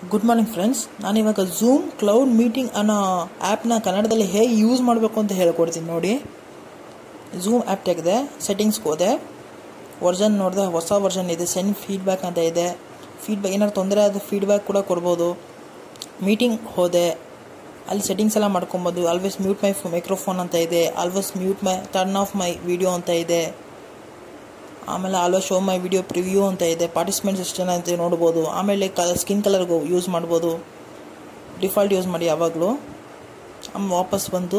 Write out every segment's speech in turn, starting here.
good morning friends ನಾನಿವಾಗ zoom cloud meeting ಅನ್ನೋ ಆ್ಯಪ್ನ ಕನ್ನಡದಲ್ಲಿ ಹೇಗೆ ಯೂಸ್ ಮಾಡಬೇಕು ಅಂತ ಹೇಳ್ಕೊಡ್ತೀನಿ ನೋಡಿ ಝೂಮ್ ಆ್ಯಪ್ ತೆಗೆದೆ ಸೆಟ್ಟಿಂಗ್ಸ್ಗೆ ಹೋದೆ ವರ್ಷನ್ ನೋಡಿದೆ ಹೊಸ ವರ್ಷನ್ ಇದೆ ಸೆಂಡ್ ಫೀಡ್ಬ್ಯಾಕ್ ಅಂತ ಇದೆ ಫೀಡ್ಬ್ಯಾಕ್ ಏನಾದ್ರು ತೊಂದರೆ ಆದ ಫೀಡ್ಬ್ಯಾಕ್ ಕೂಡ ಕೊಡ್ಬೋದು ಮೀಟಿಂಗ್ ಹೋದೆ ಅಲ್ಲಿ ಸೆಟ್ಟಿಂಗ್ಸ್ ಎಲ್ಲ ಮಾಡ್ಕೊಬೋದು ಆಲ್ವೇಸ್ ಮ್ಯೂಟ್ ಮೈ ಮೈಕ್ರೋಫೋನ್ ಅಂತ ಇದೆ always mute my turn off my video ಅಂತ ಇದೆ ಆಮೇಲೆ always show my video preview ಅಂತ ಇದೆ ಪಾರ್ಟಿಸಿಪೆಂಟ್ಸ್ ಎಷ್ಟು ಜನ ಅಂತ ನೋಡ್ಬೋದು ಆಮೇಲೆ ಕ ಸ್ಕಿನ್ ಕಲರ್ಗೂ ಯೂಸ್ ಮಾಡ್ಬೋದು ಡಿಫಾಲ್ಟ್ ಯೂಸ್ ಮಾಡಿ ಯಾವಾಗಲೂ ಆಮೇಲೆ ವಾಪಸ್ ಬಂದು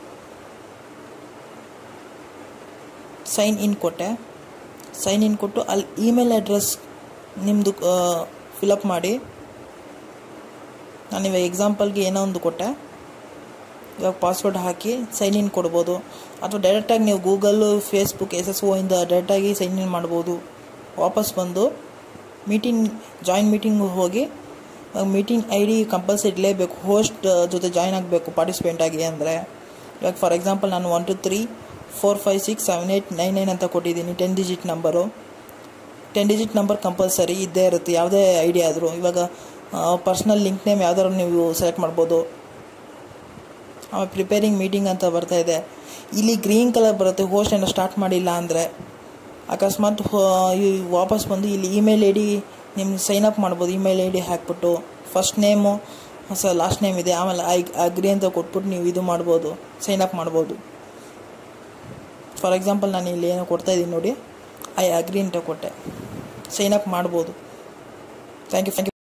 ಸೈನ್ ಇನ್ ಕೊಟ್ಟೆ ಸೈನ್ ಇನ್ ಕೊಟ್ಟು ಅಲ್ಲಿ ಇಮೇಲ್ ಅಡ್ರೆಸ್ ನಿಮ್ಮದು ಫಿಲಪ್ ಮಾಡಿ ನಾನಿವಾಗ ಎಕ್ಸಾಂಪಲ್ಗೆ ಏನೋ ಒಂದು ಕೊಟ್ಟೆ ಇವಾಗ ಪಾಸ್ವರ್ಡ್ ಹಾಕಿ ಸೈನ್ ಇನ್ ಕೊಡ್ಬೋದು ಅಥವಾ ಡೈರೆಕ್ಟಾಗಿ ನೀವು Google Facebook S S O ಇಂದ ಡೈರೆಕ್ಟಾಗಿ ಸೈನ್ ಇನ್ ಮಾಡ್ಬೋದು ವಾಪಸ್ ಬಂದು ಮೀಟಿಂಗ್ ಜಾಯಿನ್ ಮೀಟಿಂಗ್ ಹೋಗಿ ಮೀಟಿಂಗ್ ಐ ಡಿ ಕಂಪಲ್ಸರಿ ಇರಲೇಬೇಕು ಹೋಸ್ಟ್ ಜೊತೆ ಜಾಯ್ನ್ ಆಗಬೇಕು ಪಾರ್ಟಿಸಿಪೆಂಟ್ ಆಗಿ ಅಂದರೆ ಇವಾಗ ಫಾರ್ ಎಕ್ಸಾಂಪಲ್ ನಾನು one two three four five six seven eight nine nine ಅಂತ ಕೊಟ್ಟಿದ್ದೀನಿ ten digit number ten digit number compulsory ಇದ್ದೇ ಇರುತ್ತೆ ಯಾವುದೇ ಐಡಿ ಆದರೂ ಇವಾಗ ಪರ್ಸ್ನಲ್ ಲಿಂಕ್ ನೇಮ್ ಯಾವ್ದಾದ್ರು ನೀವು ಸೆಲೆಕ್ಟ್ ಮಾಡ್ಬೋದು ಆಮೇಲೆ ಪ್ರಿಪೇರಿಂಗ್ ಮೀಟಿಂಗ್ ಅಂತ ಬರ್ತಾ ಇದೆ ಇಲ್ಲಿ ಗ್ರೀನ್ ಕಲರ್ ಬರುತ್ತೆ ಹೋಸ್ಟ್ ಏನೋ ಸ್ಟಾರ್ಟ್ ಮಾಡಿಲ್ಲ ಅಂದರೆ ಅಕಸ್ಮಾತ್ ವಾಪಸ್ ಬಂದು ಇಲ್ಲಿ ಇಮೇಲ್ ಐ ಡಿ ನಿಮ್ಗೆ ಸೈನ್ ಅಪ್ ಮಾಡ್ಬೋದು ಇಮೇಲ್ ಐ ಡಿ ಹಾಕ್ಬಿಟ್ಟು ಫಸ್ಟ್ ನೇಮು ಹೊಸ ಲಾಸ್ಟ್ ನೇಮ್ ಇದೆ ಆಮೇಲೆ ಐ ಅಗ್ರಿ ಅಂತ ಕೊಟ್ಬಿಟ್ಟು ನೀವು ಇದು ಮಾಡ್ಬೋದು ಸೈನ್ ಅಪ್ ಮಾಡ್ಬೋದು ಫಾರ್ ಎಕ್ಸಾಂಪಲ್ ನಾನು ಇಲ್ಲಿ ಏನೋ ಕೊಡ್ತಾ ಇದ್ದೀನಿ ನೋಡಿ ಐ ಅಗ್ರಿ ಅಂತ ಕೊಟ್ಟೆ ಸೈನ್ ಅಪ್ ಮಾಡ್ಬೋದು ಥ್ಯಾಂಕ್ ಯು ಥ್ಯಾಂಕ್ ಯು